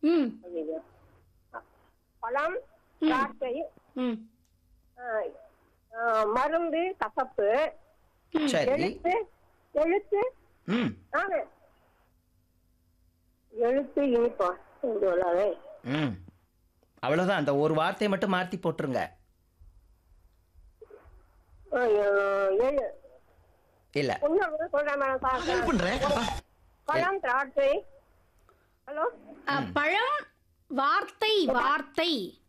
ம் ஐயையோ. பழம் திராட்சை ம் ஆ, ஆ, மருந்து கசப்பு சரி எழுத்து எழுத்து ம் ஆ, எழுத்து இனிப்பா இது உள்ளவே ம் அவ்வளவுதான் அந்த ஒரு வார்த்தையை மட்டும் மாத்தி போட்டுருங்க ஆ, எ- எழு இல்ல இன்னொரு சொல்றேன் மேடம் பார்க்கிறேன். பழம் திராட்சை ஹலோ அ, பழம் வார்த்தை வார்த்தை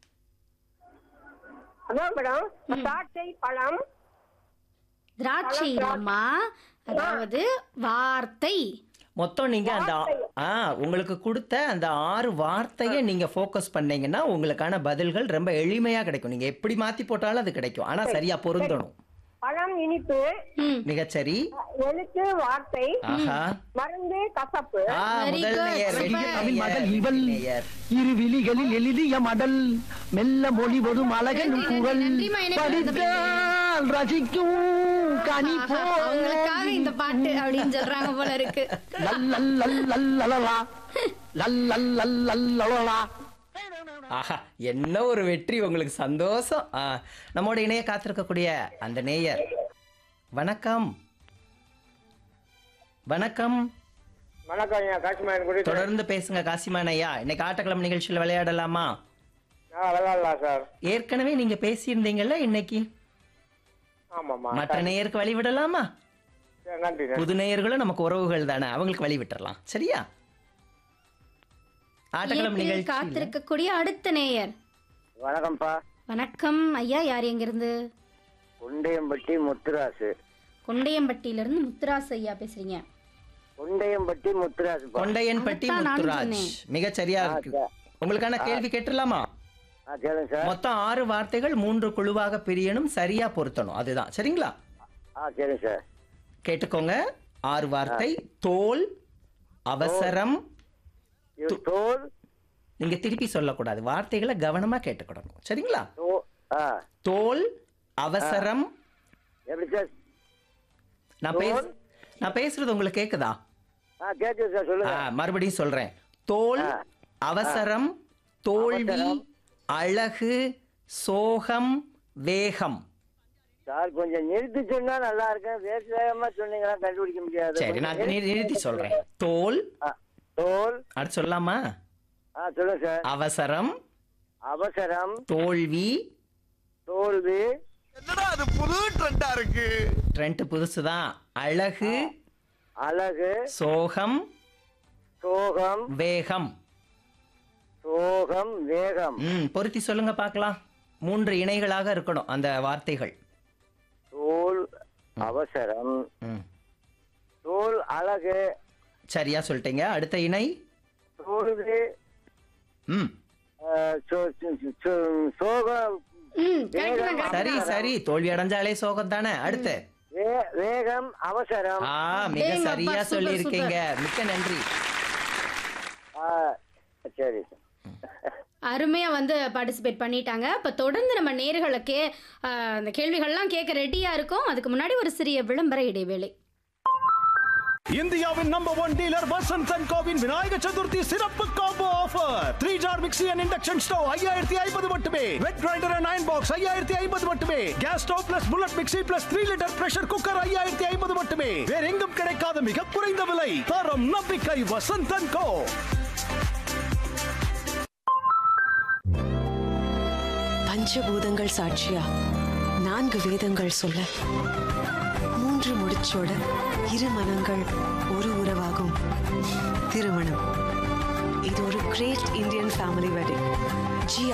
அதான் மேடம் திராட்சை பழம் திராட்சை இல்லம்மா அதாவது வார்த்தை மொத்தம் நீங்க அந்த ஆ உங்களுக்கு கொடுத்த அந்த ஆறு வார்த்தையை நீங்க ஃபோக்கஸ் பண்ணீங்கன்னா உங்களுக்கான பதில்கள் ரொம்ப எளிமையா கிடைக்கும் நீங்க எப்படி மாத்தி போட்டாலும் அது கிடைக்கும் ஆனா சரியா பொருந்தணும் பழம் இனிப்பு ம் மிகச்சரி எழுத்து வார்த்தை ஆஹா மருந்து கசப்பு ஆ Very முதல் good. நேயர் Super. வெற்றி தமிழ் மகள் நேயர், இவள் வெற்றி நேயர். இரு விழிகளில் எழுதிய மடல் மெல்ல மொழிவதும் அழகனும் நன்றி, குரல் நன்றி, மைனே. படித்தால் ரசிக்கும் கனி ஆஹா, அவங்களுக்காக இந்த பாட்டு அப்படின்னு சொல்றாங்க போல இருக்கு லல்லல்லல்லல்லலலா. லல்லல்லல்லல்லலலா. ஆஹா என்ன ஒரு வெற்றி உங்களுக்கு சந்தோஷம் ஆ, நம்மோட இணைய காத்திருக்கக்கூடிய அந்த நேயர் வணக்கம் வணக்கம் வணக்கம் ஐயா காஷ்மீர் குடி தொடர்ந்து பேசுங்க காசிமான் ஐயா இன்னைக்கு ஆட்டக்கிழமை நிகழ்ச்சியில் விளையாடலாமா ஆ விளாட்லாம் சார் ஏற்கனவே நீங்க பேசியிருந்தீங்கல்ல இன்னைக்கு ஆமாம்மா மற்ற நேயருக்கு வழி விடலாமா சரி, நன்றி நன்றி. புது நேயர்களும் நமக்கு உறவுகள் தானே அவங்களுக்கு வழி விட்டுறலாம் சரியா ஆட்டக்கிழமை இயற்கையில் நிகழ்ச்சி காத்திருக்கக்கூடிய அடுத்த நேயர் வணக்கம்ப்பா வணக்கம் ஐயா யார் எங்க இருந்து குண்டையம்பட்டி முத்துராசு கொண்டையம்பட்டியில இருந்து முத்துராஸ் ஐயா பேசுறீங்க குண்டையம்பட்டி முத்துராசுப்பா கொண்டையன்பட்டி அதைத்தான் நானும் முத்துராஜ் சொன்னேன். மிக சரியா இருக்கு உங்களுக்கான கேள்வி கேட்டுடலாமா ஆ கேளுங்க சார் மொத்தம் ஆறு வார்த்தைகள் மூன்று குழுவாக பிரியணும் சரியா பொருத்தணும் அதுதான் சரிங்களா ஆ சரிங்க சார் கேட்டுக்கோங்க ஆறு வார்த்தை தோல் அவசரம் இது தோல் நீங்க திருப்பி சொல்லக்கூடாது வார்த்தைகளை கவனமா கேட்டுக்கிடணும் சரிங்களா தோ ஆ தோல் அவசரம் எப்படி சார் நான் பேச நான் பேசுறது உங்களுக்கு கேக்குதா ஆ கேட்குது சார் ஆ, சொல்லுங்க மறுபடியும் சொல்றேன் தோல் அவசரம் தோல்வி அழகு சோகம் வேகம் சார் கொஞ்சம் நிறுத்தி சொன்னா நல்லா இருக்கும் வேக வேகமா சொன்னீங்கன்னா கண்டுபிடிக்க முடியாது சரி நான் நிறு- நிறுத்தி சொல்றேன் தோல் ஆ, தோல் அடுத்து சொல்லலாமா ஆ சொல்லுங்க சார் அவசரம் அவசரம் தோல்வி தோல்வி ட்ரெண்ட் புதுசுதான் அழகு அழகு சோகம் சோகம் வேகம் சோகம் வேகம் ம் பொருத்தி சொல்லுங்க பார்க்கலாம் மூன்று இணைகளாக இருக்கணும் அந்த வார்த்தைகள் தோல் அவசரம் ம் தோல் அழகு சரியா சொல்லிட்டீங்க அடுத்த இணை தோல்வி ம் அஹ், சோ- சோ- சோ- சோகம் ம் correct தான், correct சரி தான். சரி தோல்வி அடைஞ்சாலே சோகம் தானே அடுத்து வே- வேகம் அவசரம் ஆ மிக டேங்கப்பா, சரியா சூப்பர், சொல்லியிருக்கீங்க மிக்க நன்றி ஆ, சரி அருமையா வந்து பார்ட்டிசிபேட் பண்ணிட்டாங்க இப்ப தொடர்ந்து நம்ம நேர்களுக்கே அந்த கேள்விகள்லாம் கேட்க ரெடியா இருக்கும் அதுக்கு முன்னாடி ஒரு சிறிய விளம்பர இடைவேளை இந்தியாவின் number one dealer Vasanth and கோவின் விநாயக சதுர்த்தி சிறப்பு combo offer three jar mixie and induction stove ஐயாயிரத்தி ஐம்பது மட்டுமே wet grinder and iron box ஐயாயிரத்தி ஐம்பது மட்டுமே gas stove plus bullet mixie plus three litre pressure cooker ஐயாயிரத்தி ஐம்பது மட்டுமே வேற எங்கும் கிடைக்காத மிக குறைந்த விலை தரம் நம்பிக்கை வசந்த் அண்ட் கோ பஞ்சபூதங்கள் சாட்சியா நான்கு வேதங்கள் சொல்ல மூன்று முடிச்சோட இரு மனங்கள் ஒரு உறவாகும் திருமணம் இது ஒரு great Indian family wedding G